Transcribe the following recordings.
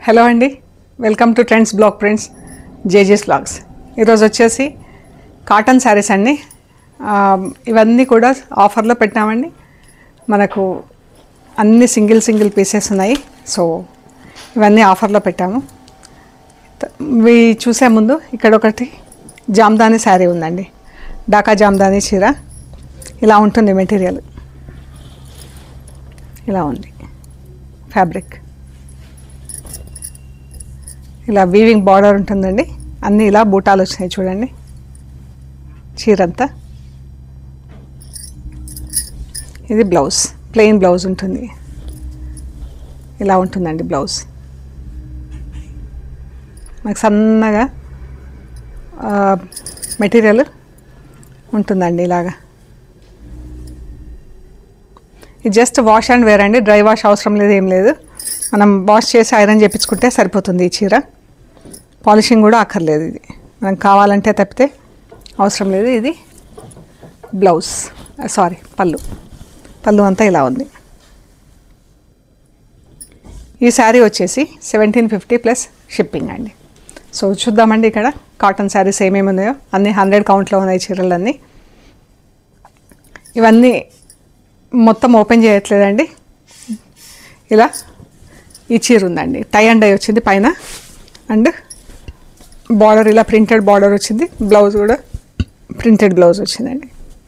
hello అండి welcome to trends block prints జేజెస్ blogs ఈరోజు వచ్చేసి కాటన్ శారీస్ అండి ఆ, ఇవన్నీ కూడా ఆఫర్లో పెట్టామండి మనకు అన్ని సింగిల్ సింగిల్ పీసెస్ ఉన్నాయి సో ఇవన్నీ ఆఫర్లో పెట్టాము త- ఇవి చూసే ముందు ఇక్కడ ఒకటి జామ్దాని శారీ ఉందండి డాకా జామ్దాని చీర ఇలా ఉంటుంది మెటీరియల్ ఇలా ఉంది ఫ్యాబ్రిక్ ఇలా వీవింగ్ బార్డర్ ఉంటుందండి అన్నీ ఇలా బూటాలు వచ్చినాయి చూడండి చీరంతా ఇది బ్లౌజ్ ప్లెయిన్ బ్లౌజ్ ఉంటుంది ఇలా ఉంటుందండి బ్లౌజ్ మనకు సన్నగా మెటీరియల్ ఉంటుందండి ఇలాగా ఇది జస్ట్ వాష్ అండ్ వేర్ అండి డ్రై వాష్ అవసరం లేదు ఏం లేదు మనం వాష్ చేసి ఐరన్ చేపించుకుంటే సరిపోతుంది ఈ చీర పాలిషింగ్ కూడా అక్కర్లేదు ఇది మనం కావాలంటే తప్పితే అవసరం లేదు ఇది బ్లౌజ్ సారీ పళ్ళు పళ్ళు అంతా ఇలా ఉంది ఈ శారీ వచ్చేసి సెవెంటీన్ ఫిఫ్టీ ప్లస్ షిప్పింగ్ అండి సో చూద్దామండి ఇక్కడ కాటన్ శారీస్ ఏమేమి ఉన్నాయో అన్ని హండ్రెడ్ కౌంట్లో ఉన్నాయి చీరలన్నీ ఇవన్నీ మొత్తం ఓపెన్ చేయట్లేదండి ఇలా ఈ చీర ఉందండి టై అండ్ డై వచ్చింది పైన అండ్ బార్డర్ ఇలా ప్రింటెడ్ బార్డర్ వచ్చింది బ్లౌజ్ కూడా ప్రింటెడ్ బ్లౌజ్ వచ్చిందండి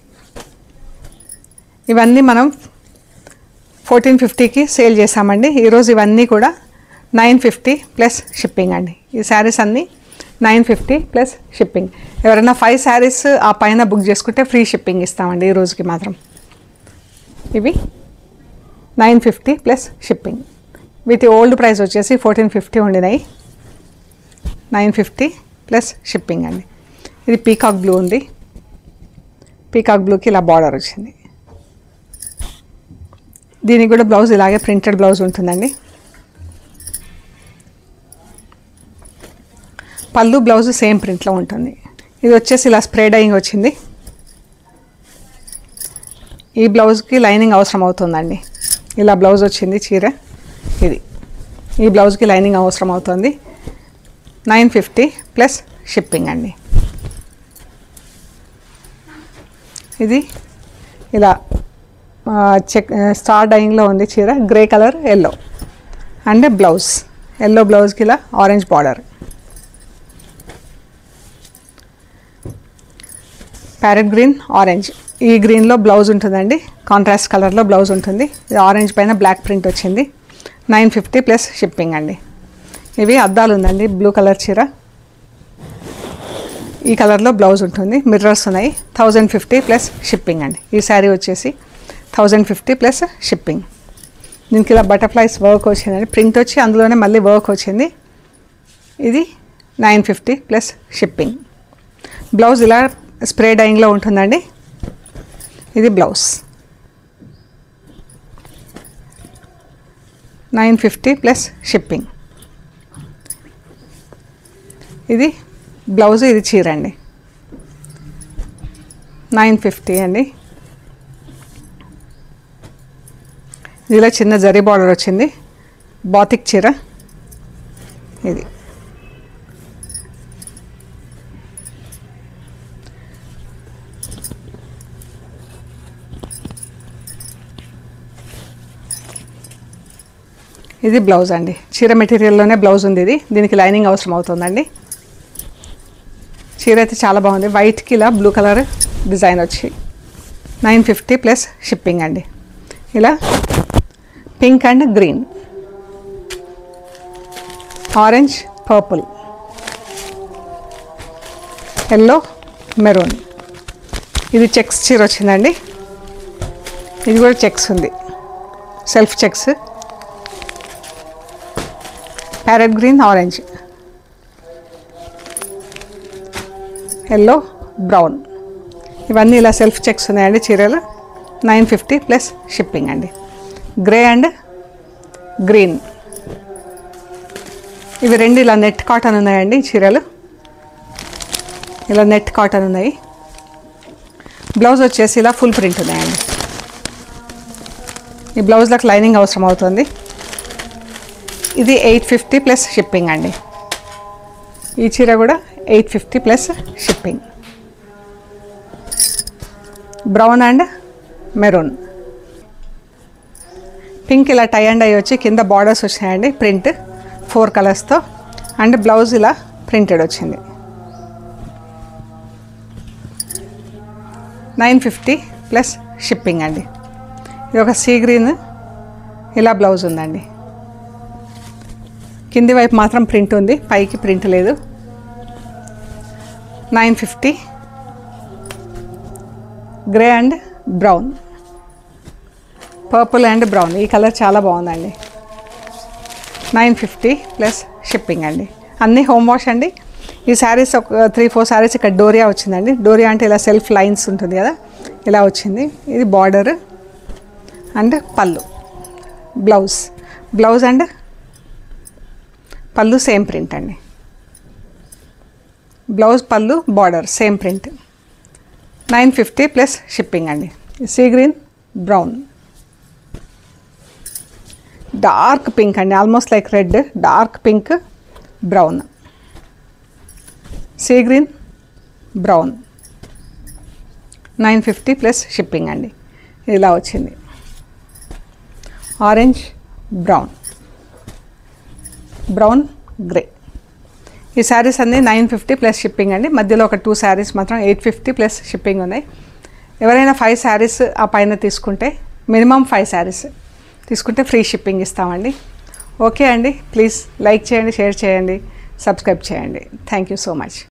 ఇవన్నీ మనం ఫోర్టీన్ ఫిఫ్టీకి సేల్ చేసామండి ఈరోజు ఇవన్నీ కూడా నైన్ ఫిఫ్టీ ప్లస్ షిప్పింగ్ అండి ఈ శారీస్ అన్నీ నైన్ ఫిఫ్టీ ప్లస్ షిప్పింగ్ ఎవరైనా ఫైవ్ శారీస్ ఆ పైన బుక్ చేసుకుంటే ఫ్రీ షిప్పింగ్ ఇస్తామండి ఈ రోజుకి మాత్రం ఇవి నైన్ ఫిఫ్టీ ప్లస్ షిప్పింగ్ వీటి ఓల్డ్ ప్రైస్ వచ్చేసి ఫోర్టీన్ ఫిఫ్టీ ఉండినాయి నైన్ ఫిఫ్టీ ప్లస్ షిప్పింగ్ అండి ఇది పీకాక్ బ్లూ ఉంది పీకాక్ బ్లూకి ఇలా బార్డర్ వచ్చింది దీనికి కూడా బ్లౌజ్ ఇలాగే ప్రింటెడ్ బ్లౌజ్ ఉంటుందండి పళ్ళు బ్లౌజ్ సేమ్ ప్రింట్లో ఉంటుంది ఇది వచ్చేసి ఇలా స్ప్రే డైయింగ్ వచ్చింది ఈ బ్లౌజ్కి లైనింగ్ అవసరం అవుతుందండి ఇలా బ్లౌజ్ వచ్చింది చీర ఇది ఈ బ్లౌజ్కి లైనింగ్ అవసరం అవుతుంది నైన్ ఫిఫ్టీ ప్లస్ షిప్పింగ్ అండి ఇది ఇలా ఆ, చెక్ స్టార్ డైయింగ్లో ఉంది చీర grey colour yellow and blouse yellow బ్లౌజ్కి ఇలా orange border parrot green orange ఈ గ్రీన్లో బ్లౌజ్ ఉంటుందండి కాంట్రాస్ట్ కలర్లో బ్లౌజ్ ఉంటుంది ఇది ఆరెంజ్ పైన బ్లాక్ ప్రింట్ వచ్చింది నైన్ ఫిఫ్టీ ప్లస్ షిప్పింగ్ అండి ఇవి అద్దాలు ఉందండి బ్లూ కలర్ చీర ఈ కలర్లో బ్లౌజ్ ఉంటుంది మిర్రర్స్ ఉన్నాయి థౌజండ్ ఫిఫ్టీ ప్లస్ షిప్పింగ్ అండి ఈ శారీ వచ్చేసి థౌజండ్ ఫిఫ్టీ ప్లస్ షిప్పింగ్ దీనికి ఇలా బటర్ఫ్లైస్ వర్క్ వచ్చిందండి ప్రింట్ వచ్చి అందులోనే మళ్ళీ వర్క్ వచ్చింది ఇది nine fifty plus shipping blouse ఇలా స్ప్రే డైయింగ్లో ఉంటుందండి ఇది blouse nine fifty plus shipping ఇది బ్లౌజ్ ఇది చీర అండి నైన్ ఫిఫ్టీ అండి ఇదిలో చిన్న జరీ బార్డర్ వచ్చింది బాతిక్ చీర ఇది ఇది బ్లౌజ్ అండి చీర మెటీరియల్లోనే బ్లౌజ్ ఉంది ఇది దీనికి లైనింగ్ అవసరం అవుతుందండి చీర అయితే చాలా బాగుంది వైట్కి ఇలా బ్లూ కలర్ డిజైన్ వచ్చి నైన్ ఫిఫ్టీ ప్లస్ షిప్పింగ్ అండి ఇలా pink and green orange purple yellow maroon ఇది చెక్స్ చీర వచ్చిందండి ఇది కూడా చెక్స్ ఉంది self checks parrot green orange yellow brown ఇవన్నీ ఇలా సెల్ఫ్ చెక్స్ ఉన్నాయండి చీరలు నైన్ ఫిఫ్టీ ప్లస్ షిప్పింగ్ అండి గ్రే అండ్ గ్రీన్ ఇవి రెండు ఇలా నెట్ కాటన్ ఉన్నాయండి ఈ చీరలు ఇలా నెట్ కాటన్ ఉన్నాయి బ్లౌజ్ వచ్చేసి ఇలా ఫుల్ ప్రింట్ ఉన్నాయండి ఈ బ్లౌజ్లకు లైనింగ్ అవసరం అవుతుంది ఇది ఎయిట్ ఫిఫ్టీ ప్లస్ షిప్పింగ్ అండి ఈ చీర కూడా eight fifty plus shipping brown and maroon pink ఇలా టై అండ్ అయ్యి వచ్చి కింద బార్డర్స్ వచ్చాయండి ప్రింట్ ఫోర్ కలర్స్తో అండ్ బ్లౌజ్ ఇలా ప్రింటెడ్ వచ్చింది నైన్ ఫిఫ్టీ ప్లస్ షిప్పింగ్ అండి ఇది ఒక సీ గ్రీన్ ఇలా బ్లౌజ్ ఉందండి కింది వైపు మాత్రం ప్రింట్ ఉంది పైకి ప్రింట్ లేదు nine fifty grey and brown purple and brown ఈ కలర్ చాలా బాగుందండి నైన్ ఫిఫ్టీ ప్లస్ షిప్పింగ్ అండి అన్నీ హోమ్ వాష్ అండి ఈ శారీస్ ఒక త్రీ ఫోర్ శారీస్ ఇక్కడ డోరియా వచ్చిందండి డోరియా అంటే ఇలా సెల్ఫ్ లైన్స్ ఉంటుంది కదా ఇలా వచ్చింది ఇది బార్డర్ అండ్ పళ్ళు బ్లౌజ్ బ్లౌజ్ అండ్ పళ్ళు సేమ్ ప్రింట్ అండి బ్లౌజ్ పళ్ళు border same print nine fifty plus shipping అండి sea green brown dark pink అండి almost like red dark pink brown sea green brown nine fifty plus shipping అండి ఇలా వచ్చింది orange brown brown grey ఈ శారీస్ అన్నీ nine fifty plus shipping అండి మధ్యలో ఒక టూ శారీస్ మాత్రం ఎయిట్ ఫిఫ్టీ ప్లస్ షిప్పింగ్ ఉన్నాయి ఎవరైనా ఫైవ్ శారీస్ ఆ పైన తీసుకుంటే మినిమం ఫైవ్ శారీస్ తీసుకుంటే ఫ్రీ షిప్పింగ్ ఇస్తామండి ఓకే అండి ప్లీజ్ లైక్ చేయండి షేర్ చేయండి సబ్స్క్రైబ్ చేయండి థ్యాంక్ యూ సో మచ్